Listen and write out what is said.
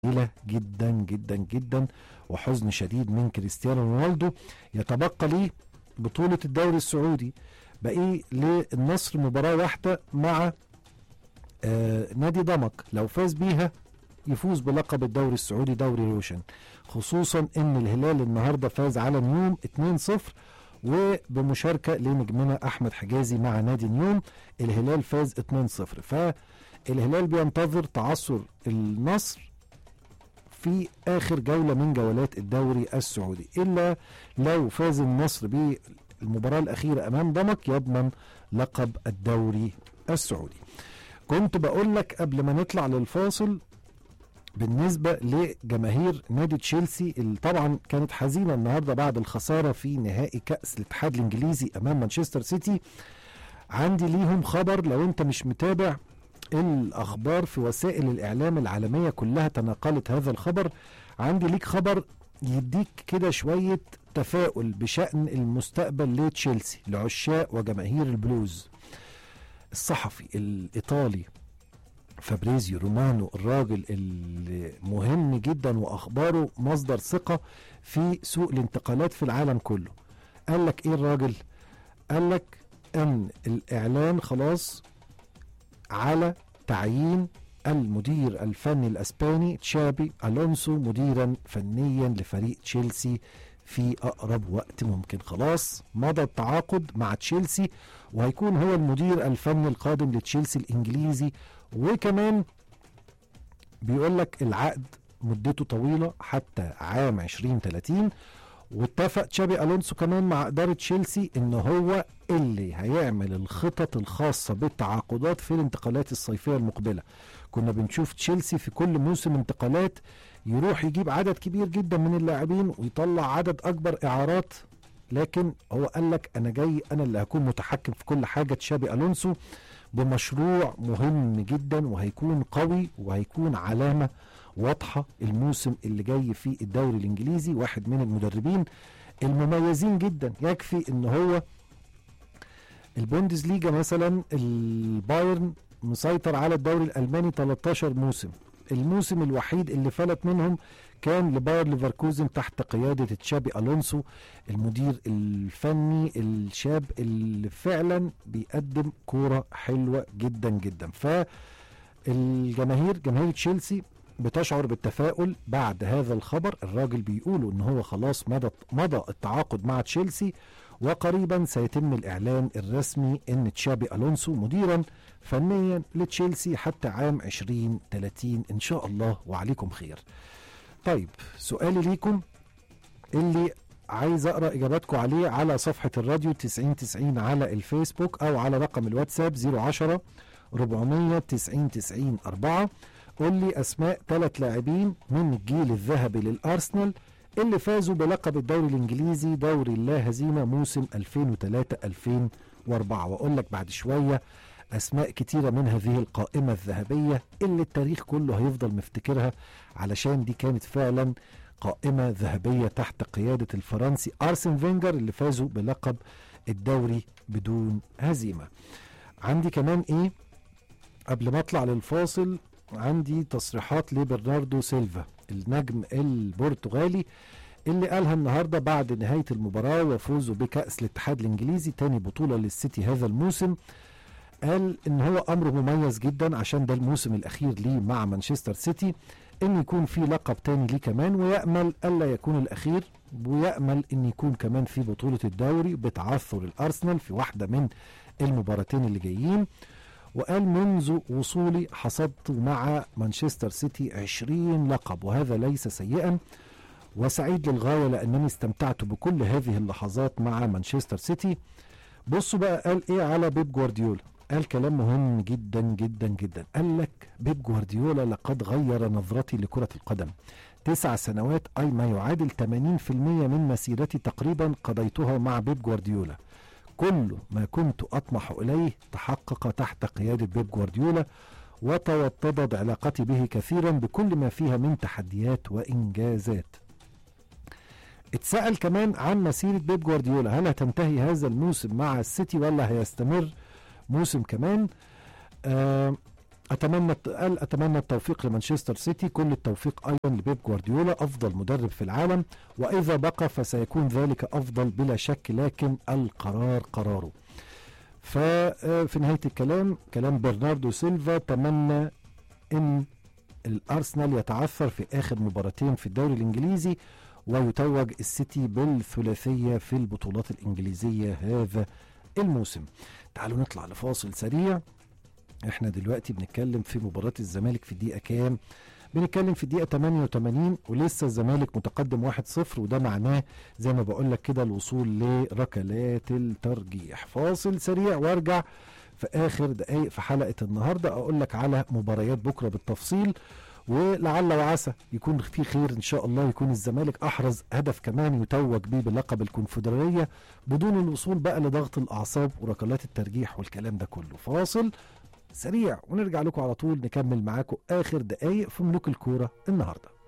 قليلة جدا جدا جدا وحزن شديد من كريستيانو رونالدو يتبقى ليه بطولة الدوري السعودي بقي للنصر مباراة واحدة مع آه نادي ضمك لو فاز بيها يفوز بلقب الدوري السعودي دوري روشن خصوصا ان الهلال النهارده فاز على نيوم 2-0 وبمشاركة لنجمنا أحمد حجازي مع نادي نيوم الهلال فاز 2-0 فالهلال بينتظر تعثر النصر في آخر جولة من جولات الدوري السعودي إلا لو فاز النصر بالمباراة الأخيرة أمام ضمك يضمن لقب الدوري السعودي كنت بقول لك قبل ما نطلع للفاصل بالنسبة لجماهير نادي تشيلسي اللي طبعا كانت حزينة النهاردة بعد الخسارة في نهائي كأس الاتحاد الإنجليزي أمام مانشستر سيتي عندي ليهم خبر لو أنت مش متابع الأخبار في وسائل الإعلام العالمية كلها تناقلت هذا الخبر عندي ليك خبر يديك كده شوية تفاؤل بشأن المستقبل لتشيلسي لعشاق وجماهير البلوز الصحفي الإيطالي فابريزيو رومانو الراجل اللي مهم جدا واخباره مصدر ثقه في سوق الانتقالات في العالم كله قال لك ايه الراجل قال لك ان الاعلان خلاص على تعيين المدير الفني الاسباني تشابي الونسو مديرا فنيا لفريق تشيلسي في اقرب وقت ممكن خلاص مضى التعاقد مع تشيلسي وهيكون هو المدير الفني القادم لتشيلسي الانجليزي وكمان بيقول لك العقد مدته طويله حتى عام 2030 واتفق تشابي الونسو كمان مع اداره تشيلسي ان هو اللي هيعمل الخطط الخاصه بالتعاقدات في الانتقالات الصيفيه المقبله كنا بنشوف تشيلسي في كل موسم انتقالات يروح يجيب عدد كبير جدا من اللاعبين ويطلع عدد اكبر اعارات لكن هو قال لك انا جاي انا اللي هكون متحكم في كل حاجه تشابي الونسو بمشروع مهم جدا وهيكون قوي وهيكون علامه واضحه الموسم اللي جاي في الدوري الانجليزي واحد من المدربين المميزين جدا يكفي ان هو البوندسليجا مثلا البايرن مسيطر على الدوري الالماني 13 موسم الموسم الوحيد اللي فلت منهم كان لباير ليفركوزن تحت قيادة تشابي ألونسو المدير الفني الشاب اللي فعلا بيقدم كورة حلوة جدا جدا فالجماهير جماهير تشيلسي بتشعر بالتفاؤل بعد هذا الخبر الراجل بيقولوا ان هو خلاص مضى مضى التعاقد مع تشيلسي وقريبا سيتم الاعلان الرسمي ان تشابي الونسو مديرا فنيا لتشيلسي حتى عام 2030 ان شاء الله وعليكم خير. طيب سؤالي ليكم اللي عايز اقرا اجاباتكم عليه على صفحه الراديو 9090 على الفيسبوك او على رقم الواتساب 010 490 90 4 قول لي اسماء ثلاث لاعبين من الجيل الذهبي للارسنال اللي فازوا بلقب الدوري الانجليزي دوري اللا هزيمه موسم 2003 2004 واقول لك بعد شويه اسماء كتيره من هذه القائمه الذهبيه اللي التاريخ كله هيفضل مفتكرها علشان دي كانت فعلا قائمه ذهبيه تحت قياده الفرنسي ارسن فينجر اللي فازوا بلقب الدوري بدون هزيمه عندي كمان ايه قبل ما اطلع للفاصل عندي تصريحات لبرناردو سيلفا النجم البرتغالي اللي قالها النهارده بعد نهايه المباراه وفوزه بكاس الاتحاد الانجليزي تاني بطوله للسيتي هذا الموسم قال ان هو امر مميز جدا عشان ده الموسم الاخير ليه مع مانشستر سيتي ان يكون في لقب تاني ليه كمان ويامل الا يكون الاخير ويامل ان يكون كمان في بطوله الدوري بتعثر الارسنال في واحده من المباراتين اللي جايين وقال منذ وصولي حصدت مع مانشستر سيتي 20 لقب وهذا ليس سيئا وسعيد للغايه لانني استمتعت بكل هذه اللحظات مع مانشستر سيتي بصوا بقى قال ايه على بيب جوارديولا قال كلام مهم جدا جدا جدا قال لك بيب جوارديولا لقد غير نظرتي لكرة القدم تسع سنوات أي ما يعادل 80% من مسيرتي تقريبا قضيتها مع بيب جوارديولا كل ما كنت أطمح إليه تحقق تحت قيادة بيب جوارديولا وتوطدت علاقتي به كثيرا بكل ما فيها من تحديات وإنجازات اتسأل كمان عن مسيرة بيب جوارديولا هل هتنتهي هذا الموسم مع السيتي ولا هيستمر موسم كمان آه اتمنى قال اتمنى التوفيق لمانشستر سيتي كل التوفيق ايضا لبيب جوارديولا افضل مدرب في العالم واذا بقى فسيكون ذلك افضل بلا شك لكن القرار قراره ففي نهايه الكلام كلام برناردو سيلفا تمنى ان الارسنال يتعثر في اخر مباراتين في الدوري الانجليزي ويتوج السيتي بالثلاثيه في البطولات الانجليزيه هذا الموسم تعالوا نطلع لفاصل سريع احنا دلوقتي بنتكلم في مباراة الزمالك في الدقيقة كام بنتكلم في الدقيقة 88 ولسه الزمالك متقدم 1-0 وده معناه زي ما بقول لك كده الوصول لركلات الترجيح فاصل سريع وارجع في اخر دقايق في حلقة النهاردة اقول لك على مباريات بكرة بالتفصيل ولعل وعسى يكون في خير ان شاء الله يكون الزمالك احرز هدف كمان يتوج بيه بلقب الكونفدراليه بدون الوصول بقى لضغط الاعصاب وركلات الترجيح والكلام ده كله فاصل سريع ونرجع لكم على طول نكمل معاكم اخر دقايق في ملوك الكوره النهارده